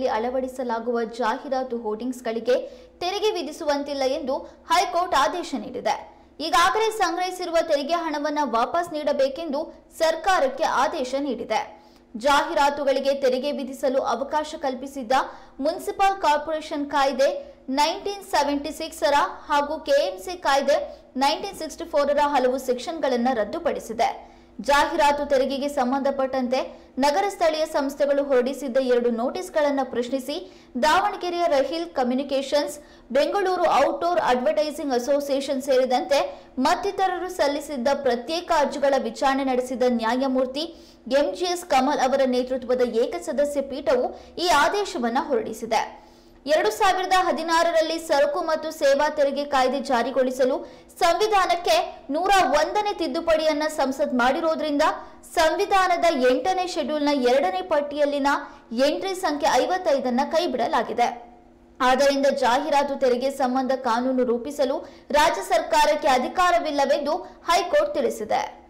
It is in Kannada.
ವಾಹನಗಳಲ್ಲಿ ಅಳವಡಿಸಲಾಗುವ ಜಾಹೀರಾತು ಹೋರ್ಡಿಂಗ್ಸ್ಗಳಿಗೆ ತೆರಿಗೆ ವಿಧಿಸುವಂತಿಲ್ಲ ಎಂದು ಹೈಕೋರ್ಟ್ ಆದೇಶ ನೀಡಿದೆ ಈಗಾಗಲೇ ಸಂಗ್ರಹಿಸಿರುವ ತೆರಿಗೆ ಹಣವನ್ನು ವಾಪಸ್ ನೀಡಬೇಕೆಂದು ಸರ್ಕಾರಕ್ಕೆ ಆದೇಶ ನೀಡಿದೆ ಜಾಹೀರಾತುಗಳಿಗೆ ತೆರಿಗೆ ವಿಧಿಸಲು ಅವಕಾಶ ಕಲ್ಪಿಸಿದ್ದ ಮುನ್ಸಿಪಲ್ ಕಾರ್ಪೊರೇಷನ್ ಕಾಯ್ದೆ ನೈನ್ಟೀನ್ ಸೆವೆಂಟಿ ಸಿಕ್ಸರ ಹಾಗೂ ಕೆಎಂಸಿ ಕಾಯ್ದೆ ನೈನ್ಟೀನ್ ಸಿಕ್ಸ್ಟಿ ಫೋರರ ಹಲವು ಸೆಕ್ಷನ್ಗಳನ್ನು ರದ್ದುಪಡಿಸಿದೆ ಜಾಹೀರಾತು ತೆರಿಗೆಗೆ ಸಂಬಂಧಪಟ್ಟಂತೆ ನಗರ ಸ್ಥಳೀಯ ಸಂಸ್ಥೆಗಳು ಹೊರಡಿಸಿದ್ದ ಎರಡು ನೋಟಿಸ್ಗಳನ್ನು ಪ್ರಶ್ನಿಸಿ ದಾವಣಗೆರೆಯ Rahil communications Bengaluru outdoor advertising association ಸೇರಿದಂತೆ ಮತ್ತಿತರರು ಸಲ್ಲಿಸಿದ್ದ ಪ್ರತ್ಯೇಕ ಅರ್ಜಿಗಳ ವಿಚಾರಣೆ ನಡೆಸಿದ ನ್ಯಾಯಮೂರ್ತಿ ಎಂಜಿಎಸ್ ಕಮಲ್ ಅವರ ನೇತೃತ್ವದ ಏಕಸದಸ್ಯ ಪೀಠವು ಈ ಆದೇಶವನ್ನು ಹೊರಡಿಸಿದೆ ಎರಡು ಸಾವಿರದ ಹದಿನಾರರಲ್ಲಿ ಸರಕು ಮತ್ತು ಸೇವಾ ತೆರಿಗೆ ಕಾಯ್ದೆ ಜಾರಿಗೊಳಿಸಲು ಸಂವಿಧಾನಕ್ಕೆ ನೂರ ಒಂದನೇ ತಿದ್ದುಪಡಿಯನ್ನ ಸಂಸತ್ ಮಾಡಿರೋದ್ರಿಂದ ಸಂವಿಧಾನದ ಎಂಟನೇ ಶೆಡ್ಯೂಲ್ನ ಎರಡನೇ ಪಟ್ಟಿಯಲ್ಲಿನ ಎಂಟ್ರಿ ಸಂಖ್ಯೆ ಐವತ್ತೈದನ್ನ ಕೈಬಿಡಲಾಗಿದೆ ಆದ್ದರಿಂದ ಜಾಹೀರಾತು ತೆರಿಗೆ ಸಂಬಂಧ ಕಾನೂನು ರೂಪಿಸಲು ರಾಜ್ಯ ಸರ್ಕಾರಕ್ಕೆ ಅಧಿಕಾರವಿಲ್ಲವೆಂದು ಹೈಕೋರ್ಟ್ ತಿಳಿಸಿದೆ